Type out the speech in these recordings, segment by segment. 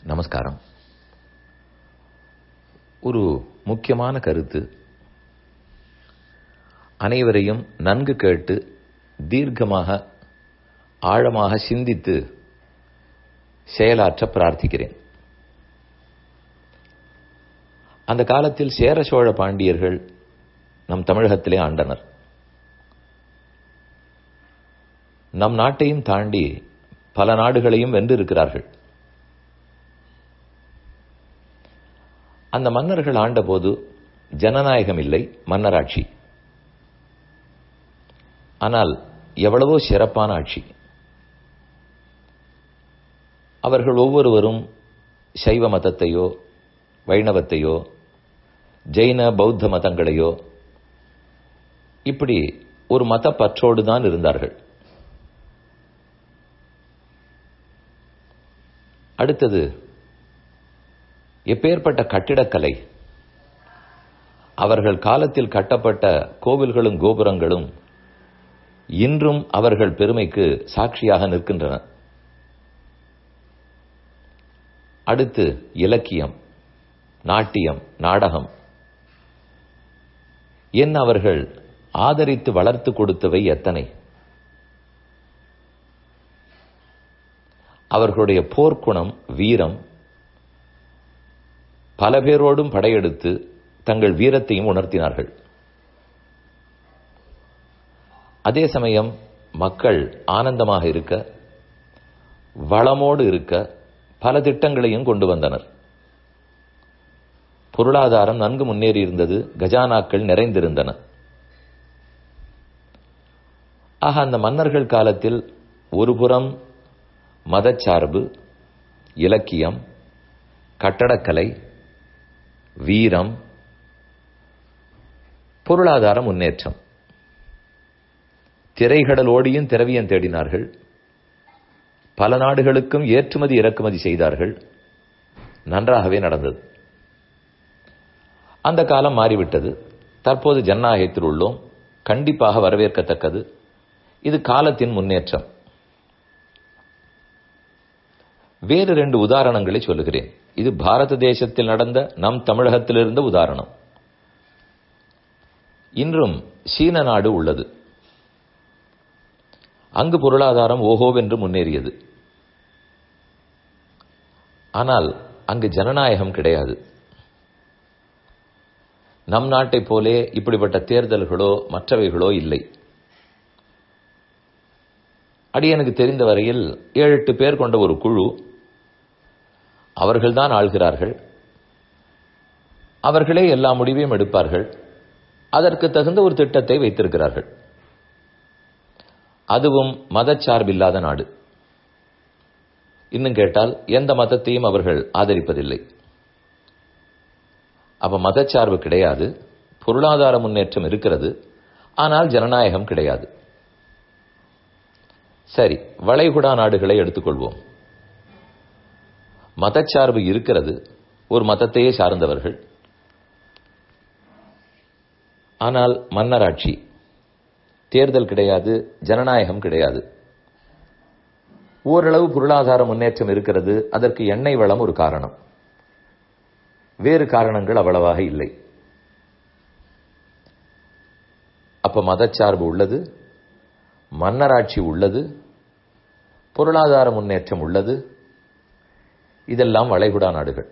நமஸ்காரம் ஒரு முக்கியமான கருத்து அனைவரையும் நன்கு கேட்டு தீர்க்கமாக ஆழமாக சிந்தித்து செயலாற்ற பிரார்த்திக்கிறேன் அந்த காலத்தில் சேர சோழ பாண்டியர்கள் நம் தமிழகத்திலே ஆண்டனர் நம் நாட்டையும் தாண்டி பல நாடுகளையும் வென்றிருக்கிறார்கள் அந்த மன்னர்கள் ஆண்டபோது ஜனநாயகம் இல்லை மன்னராட்சி ஆனால் எவ்வளவோ சிறப்பான ஆட்சி அவர்கள் ஒவ்வொருவரும் சைவ மதத்தையோ வைணவத்தையோ ஜெயின பௌத்த மதங்களையோ இப்படி ஒரு மத பற்றோடு தான் இருந்தார்கள் அடுத்தது எப்பேற்பட்ட கட்டிடக்கலை அவர்கள் காலத்தில் கட்டப்பட்ட கோவில்களும் கோபுரங்களும் இன்றும் அவர்கள் பெருமைக்கு சாட்சியாக நிற்கின்றன அடுத்து இலக்கியம் நாட்டியம் நாடகம் என் அவர்கள் ஆதரித்து வளர்த்து கொடுத்தவை எத்தனை அவர்களுடைய போர்க்குணம் வீரம் பல பேரோடும் படையெடுத்து தங்கள் வீரத்தையும் உணர்த்தினார்கள் அதே சமயம் மக்கள் ஆனந்தமாக இருக்க வளமோடு இருக்க பல திட்டங்களையும் கொண்டு வந்தனர் பொருளாதாரம் நன்கு முன்னேறி இருந்தது கஜானாக்கள் நிறைந்திருந்தன ஆக அந்த மன்னர்கள் காலத்தில் ஒருபுறம் மதச்சார்பு இலக்கியம் கட்டடக்கலை வீரம் பொருளாதார முன்னேற்றம் திரைகடலோடியும் திரவியம் தேடினார்கள் பல நாடுகளுக்கும் ஏற்றுமதி இறக்குமதி செய்தார்கள் நன்றாகவே நடந்தது அந்த காலம் மாறிவிட்டது தற்போது ஜனநாயகத்தில் உள்ளோம் கண்டிப்பாக வரவேற்கத்தக்கது இது காலத்தின் முன்னேற்றம் வேறு ரெண்டு உதாரணங்களை சொல்லுகிறேன் இது பாரத தேசத்தில் நடந்த நம் தமிழகத்தில் இருந்த உதாரணம் இன்றும் சீன நாடு உள்ளது அங்கு பொருளாதாரம் ஓஹோவென்று முன்னேறியது ஆனால் அங்கு ஜனநாயகம் கிடையாது நம் நாட்டைப் போலே இப்படிப்பட்ட தேர்தல்களோ மற்றவைகளோ இல்லை அடியனுக்கு தெரிந்த வரையில் ஏழு எட்டு பேர் கொண்ட ஒரு குழு அவர்கள்தான் ஆள்கிறார்கள் அவர்களே எல்லா முடிவையும் எடுப்பார்கள் அதற்கு தகுந்த ஒரு திட்டத்தை வைத்திருக்கிறார்கள் அதுவும் மதச்சார்பில்லாத நாடு இன்னும் கேட்டால் எந்த மதத்தையும் அவர்கள் ஆதரிப்பதில்லை அப்ப மதச்சார்பு கிடையாது பொருளாதார முன்னேற்றம் இருக்கிறது ஆனால் ஜனநாயகம் கிடையாது சரி வளைகுடா நாடுகளை எடுத்துக்கொள்வோம் மதச்சார்பு இருக்கிறது ஒரு மதத்தையே சார்ந்தவர்கள் ஆனால் மன்னராட்சி தேர்தல் கிடையாது ஜனநாயகம் கிடையாது ஓரளவு பொருளாதார முன்னேற்றம் இருக்கிறது அதற்கு எண்ணெய் வளம் ஒரு காரணம் வேறு காரணங்கள் அவ்வளவாக இல்லை அப்ப மதச்சார்பு உள்ளது மன்னராட்சி உள்ளது பொருளாதார முன்னேற்றம் உள்ளது இதெல்லாம் வளைகுடா நாடுகள்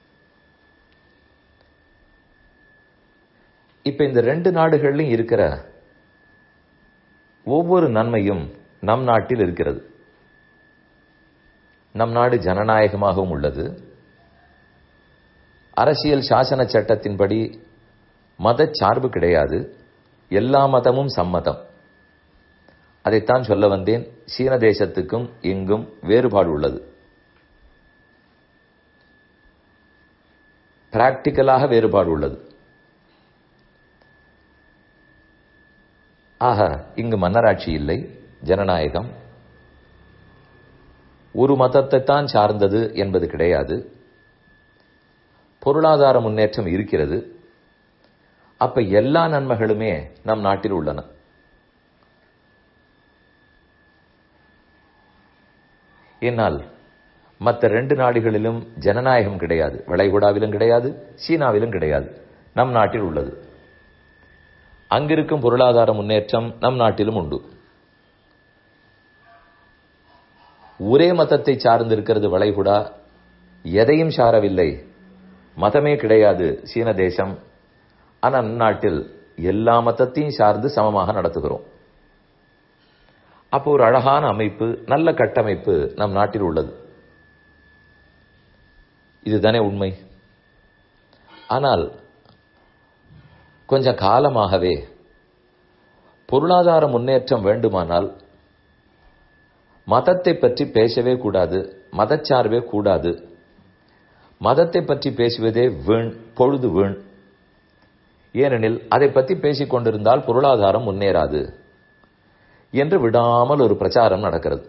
இப்ப இந்த ரெண்டு நாடுகள்லையும் இருக்கிற ஒவ்வொரு நன்மையும் நம் நாட்டில் இருக்கிறது நம் நாடு ஜனநாயகமாகவும் உள்ளது அரசியல் சாசன சட்டத்தின்படி மத சார்பு கிடையாது எல்லா மதமும் சம்மதம் அதைத்தான் சொல்ல வந்தேன் சீன தேசத்துக்கும் இங்கும் வேறுபாடு உள்ளது பிராக்டிக்கலாக வேறுபாடு உள்ளது ஆக இங்கு மன்னராட்சி இல்லை ஜனநாயகம் ஒரு மதத்தை தான் சார்ந்தது என்பது கிடையாது பொருளாதார முன்னேற்றம் இருக்கிறது அப்ப எல்லா நன்மைகளுமே நம் நாட்டில் உள்ளன என்னால் மற்ற ரெண்டு நாடுகளிலும் ஜனநாயகம் கிடையாது வளைகுடாவிலும் கிடையாது சீனாவிலும் கிடையாது நம் நாட்டில் உள்ளது அங்கிருக்கும் பொருளாதார முன்னேற்றம் நம் நாட்டிலும் உண்டு ஒரே மதத்தை சார்ந்திருக்கிறது வளைகுடா எதையும் சாரவில்லை மதமே கிடையாது சீன தேசம் ஆனால் அந்நாட்டில் எல்லா மதத்தையும் சார்ந்து சமமாக நடத்துகிறோம் அப்போ ஒரு அழகான அமைப்பு நல்ல கட்டமைப்பு நம் நாட்டில் உள்ளது இதுதானே உண்மை ஆனால் கொஞ்ச காலமாகவே பொருளாதார முன்னேற்றம் வேண்டுமானால் மதத்தை பற்றி பேசவே கூடாது மதச்சார்பே கூடாது மதத்தை பற்றி பேசுவதே வீண் பொழுது வீண் ஏனெனில் அதை பற்றி பேசிக் கொண்டிருந்தால் பொருளாதாரம் முன்னேறாது என்று விடாமல் ஒரு பிரச்சாரம் நடக்கிறது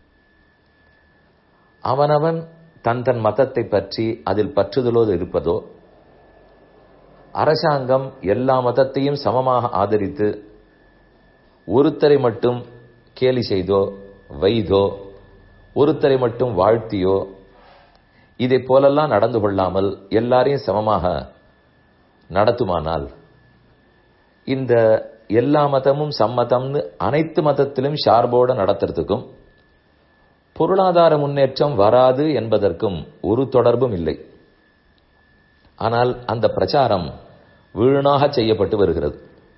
அவனவன் தன் தன் மதத்தை பற்றி அதில் பற்றுதலோடு இருப்பதோ அரசாங்கம் எல்லா மதத்தையும் சமமாக ஆதரித்து ஒருத்தரை மட்டும் கேலி செய்தோ வைதோ ஒருத்தரை மட்டும் வாழ்த்தியோ இதை போலெல்லாம் நடந்து கொள்ளாமல் எல்லாரையும் சமமாக நடத்துமானால் இந்த எல்லா மதமும் சம்மதம்னு அனைத்து மதத்திலும் சார்போடு நடத்துறதுக்கும் பொருளாதார முன்னேற்றம் வராது என்பதற்கும் ஒரு தொடர்பும் இல்லை ஆனால் அந்த பிரச்சாரம் வீணாக செய்யப்பட்டு வருகிறது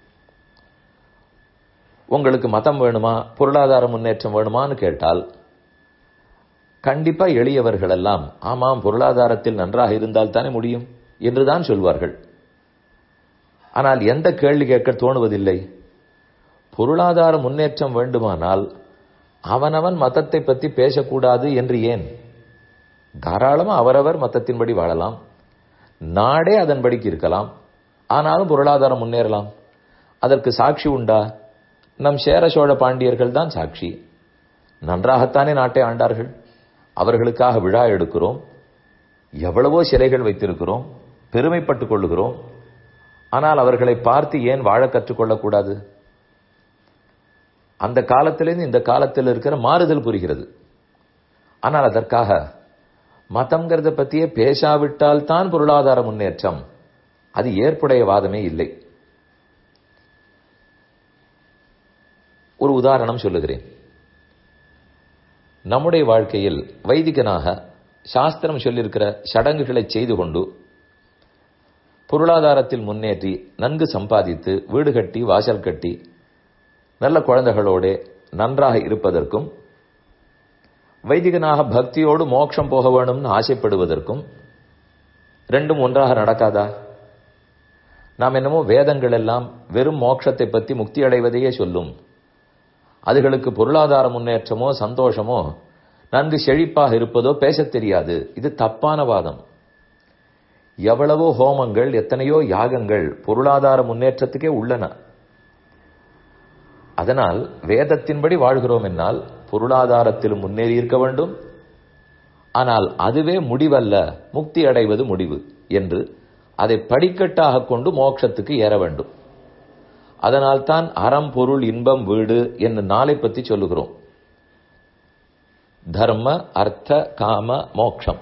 உங்களுக்கு மதம் வேணுமா பொருளாதார முன்னேற்றம் வேணுமான்னு கேட்டால் கண்டிப்பா எளியவர்கள் எல்லாம் ஆமாம் பொருளாதாரத்தில் நன்றாக இருந்தால் தானே முடியும் என்றுதான் சொல்வார்கள் ஆனால் எந்த கேள்வி கேட்க தோணுவதில்லை பொருளாதார முன்னேற்றம் வேண்டுமானால் அவனவன் மதத்தை பற்றி பேசக்கூடாது என்று ஏன் தாராளமா அவரவர் மதத்தின்படி வாழலாம் நாடே அதன்படிக்கு இருக்கலாம் ஆனாலும் பொருளாதாரம் முன்னேறலாம் அதற்கு சாட்சி உண்டா நம் சேர சோழ பாண்டியர்கள் தான் சாட்சி நன்றாகத்தானே நாட்டை ஆண்டார்கள் அவர்களுக்காக விழா எடுக்கிறோம் எவ்வளவோ சிலைகள் வைத்திருக்கிறோம் பெருமைப்பட்டுக் கொள்ளுகிறோம் ஆனால் அவர்களை பார்த்து ஏன் வாழ கற்றுக்கொள்ளக்கூடாது அந்த காலத்திலிருந்து இந்த காலத்தில் இருக்கிற மாறுதல் புரிகிறது ஆனால் அதற்காக மதம்ங்கிறத பத்தியே பேசாவிட்டால் தான் பொருளாதார முன்னேற்றம் அது ஏற்புடைய வாதமே இல்லை ஒரு உதாரணம் சொல்லுகிறேன் நம்முடைய வாழ்க்கையில் வைதிகனாக சாஸ்திரம் சொல்லியிருக்கிற சடங்குகளை செய்து கொண்டு பொருளாதாரத்தில் முன்னேற்றி நன்கு சம்பாதித்து வீடு கட்டி வாசல் கட்டி நல்ல குழந்தைகளோடு நன்றாக இருப்பதற்கும் வைதிகனாக பக்தியோடு மோட்சம் போக வேணும்னு ஆசைப்படுவதற்கும் ரெண்டும் ஒன்றாக நடக்காதா நாம் என்னமோ வேதங்கள் எல்லாம் வெறும் மோட்சத்தை பற்றி முக்தி அடைவதையே சொல்லும் அதுகளுக்கு பொருளாதார முன்னேற்றமோ சந்தோஷமோ நன்கு செழிப்பாக இருப்பதோ பேசத் தெரியாது இது தப்பான வாதம் எவ்வளவோ ஹோமங்கள் எத்தனையோ யாகங்கள் பொருளாதார முன்னேற்றத்துக்கே உள்ளன அதனால் வேதத்தின்படி வாழ்கிறோம் என்னால் பொருளாதாரத்திலும் முன்னேறி இருக்க வேண்டும் ஆனால் அதுவே முடிவல்ல முக்தி அடைவது முடிவு என்று அதை படிக்கட்டாக கொண்டு மோட்சத்துக்கு ஏற வேண்டும் அதனால் தான் அறம் பொருள் இன்பம் வீடு என்னும் நாளை பற்றி சொல்லுகிறோம் தர்ம அர்த்த காம மோக்ஷம்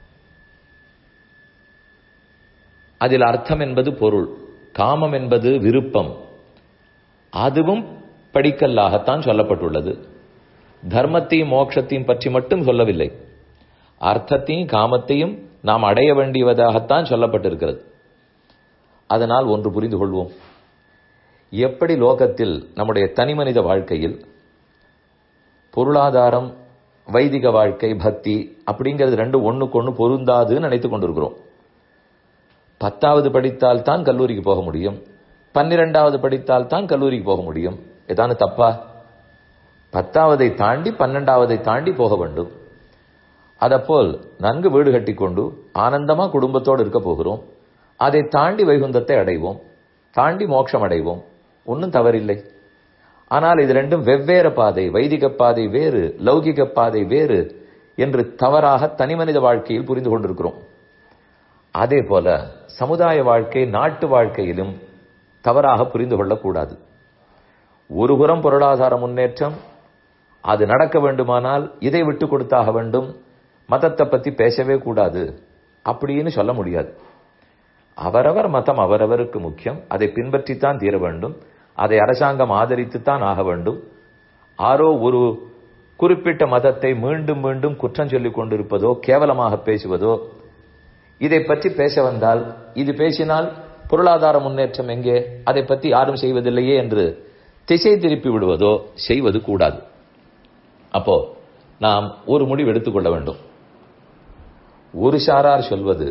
அதில் அர்த்தம் என்பது பொருள் காமம் என்பது விருப்பம் அதுவும் படிக்கல்லாகத்தான் சொல்லப்பட்டுள்ளது தர்மத்தையும் மோட்சத்தையும் பற்றி மட்டும் சொல்லவில்லை அர்த்தத்தையும் காமத்தையும் நாம் அடைய வேண்டியவதாகத்தான் சொல்லப்பட்டிருக்கிறது அதனால் ஒன்று புரிந்து கொள்வோம் எப்படி லோகத்தில் நம்முடைய தனிமனித வாழ்க்கையில் பொருளாதாரம் வைதிக வாழ்க்கை பக்தி அப்படிங்கிறது ரெண்டு ஒண்ணுக்கு ஒன்று பொருந்தாதுன்னு நினைத்து கொண்டிருக்கிறோம் பத்தாவது படித்தால் தான் கல்லூரிக்கு போக முடியும் பன்னிரெண்டாவது படித்தால் தான் கல்லூரிக்கு போக முடியும் ஏதானு தப்பா பத்தாவதை தாண்டி பன்னெண்டாவதை தாண்டி போக வேண்டும் அதப்போல் நன்கு வீடு கட்டிக்கொண்டு ஆனந்தமா குடும்பத்தோடு இருக்க போகிறோம் அதை தாண்டி வைகுந்தத்தை அடைவோம் தாண்டி மோட்சம் அடைவோம் ஒன்றும் தவறில்லை ஆனால் இது ரெண்டும் வெவ்வேறு பாதை வைதிக பாதை வேறு லௌகிக பாதை வேறு என்று தவறாக தனிமனித வாழ்க்கையில் புரிந்து கொண்டிருக்கிறோம் அதே போல சமுதாய வாழ்க்கை நாட்டு வாழ்க்கையிலும் தவறாக புரிந்து கொள்ளக்கூடாது ஒருபுறம் பொருளாதார முன்னேற்றம் அது நடக்க வேண்டுமானால் இதை விட்டு கொடுத்தாக வேண்டும் மதத்தை பத்தி பேசவே கூடாது அப்படின்னு சொல்ல முடியாது அவரவர் மதம் அவரவருக்கு முக்கியம் அதை பின்பற்றித்தான் தீர வேண்டும் அதை அரசாங்கம் ஆதரித்துத்தான் ஆக வேண்டும் ஆரோ ஒரு குறிப்பிட்ட மதத்தை மீண்டும் மீண்டும் குற்றம் சொல்லிக் கொண்டிருப்பதோ கேவலமாக பேசுவதோ இதை பற்றி பேச வந்தால் இது பேசினால் பொருளாதார முன்னேற்றம் எங்கே அதை பற்றி யாரும் செய்வதில்லையே என்று திசை திருப்பி விடுவதோ செய்வது கூடாது அப்போ நாம் ஒரு முடிவு எடுத்துக்கொள்ள வேண்டும் ஒரு சாரார் சொல்வது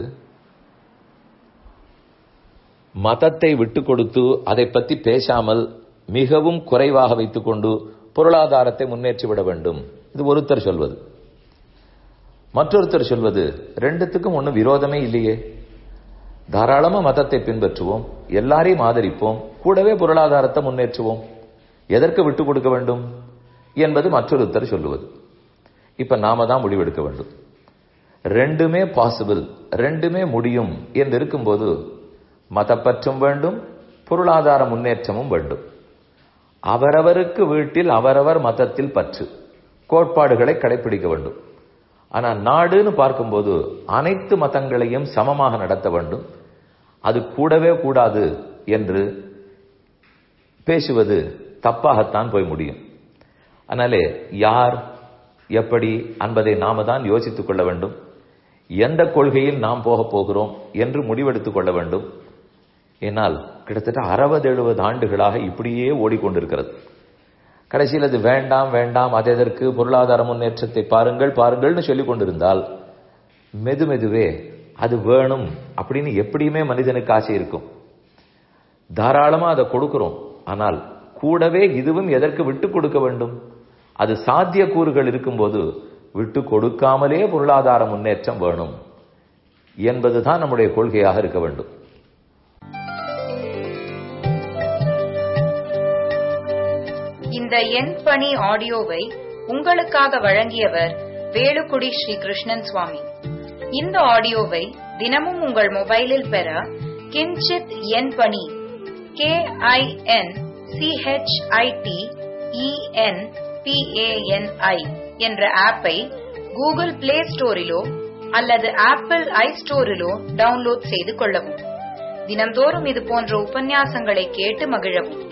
மதத்தை விட்டு கொடுத்து அதை பற்றி பேசாமல் மிகவும் குறைவாக வைத்துக்கொண்டு பொருளாதாரத்தை முன்னேற்றிவிட வேண்டும் இது ஒருத்தர் சொல்வது மற்றொருத்தர் சொல்வது ரெண்டுத்துக்கும் ஒன்றும் விரோதமே இல்லையே தாராளமா மதத்தை பின்பற்றுவோம் எல்லாரையும் ஆதரிப்போம் கூடவே பொருளாதாரத்தை முன்னேற்றுவோம் எதற்கு விட்டு கொடுக்க வேண்டும் என்பது மற்றொருத்தர் சொல்லுவது இப்ப நாம தான் முடிவெடுக்க வேண்டும் ரெண்டுமே பாசிபிள் ரெண்டுமே முடியும் என்று இருக்கும்போது மதப்பற்றும் வேண்டும் பொருளாதார முன்னேற்றமும் வேண்டும் அவரவருக்கு வீட்டில் அவரவர் மதத்தில் பற்று கோட்பாடுகளை கடைபிடிக்க வேண்டும் ஆனா நாடுன்னு பார்க்கும்போது அனைத்து மதங்களையும் சமமாக நடத்த வேண்டும் அது கூடவே கூடாது என்று பேசுவது தப்பாகத்தான் போய் முடியும் அதனாலே யார் எப்படி என்பதை நாம தான் யோசித்துக் கொள்ள வேண்டும் எந்த கொள்கையில் நாம் போக போகிறோம் என்று முடிவெடுத்துக் கொள்ள வேண்டும் என்னால் கிட்டத்தட்ட அறுபது எழுபது ஆண்டுகளாக இப்படியே ஓடிக்கொண்டிருக்கிறது கடைசியில் அது வேண்டாம் வேண்டாம் அது எதற்கு பொருளாதார முன்னேற்றத்தை பாருங்கள் பாருங்கள்னு சொல்லிக் கொண்டிருந்தால் மெது மெதுவே அது வேணும் அப்படின்னு எப்படியுமே மனிதனுக்கு ஆசை இருக்கும் தாராளமா அதை கொடுக்கிறோம் ஆனால் கூடவே இதுவும் எதற்கு விட்டு கொடுக்க வேண்டும் அது சாத்திய கூறுகள் இருக்கும்போது விட்டு கொடுக்காமலே பொருளாதார முன்னேற்றம் வேணும் என்பதுதான் நம்முடைய கொள்கையாக இருக்க வேண்டும் இந்த எண் பணி ஆடியோவை உங்களுக்காக வழங்கியவர் வேலுக்குடி ஸ்ரீ கிருஷ்ணன் சுவாமி இந்த ஆடியோவை தினமும் உங்கள் மொபைலில் பெற கிஞ்சித் எண் பணி கே ஐ என் சிஹெச்ஐடி இஎன் பிஏஎன்ஐ என்ற ஆப்பை கூகுள் பிளே ஸ்டோரிலோ அல்லது ஆப்பிள் ஐ ஸ்டோரிலோ டவுன்லோட் செய்து கொள்ளவும் தினம்தோறும் இது போன்ற உபன்யாசங்களை கேட்டு மகிழவும்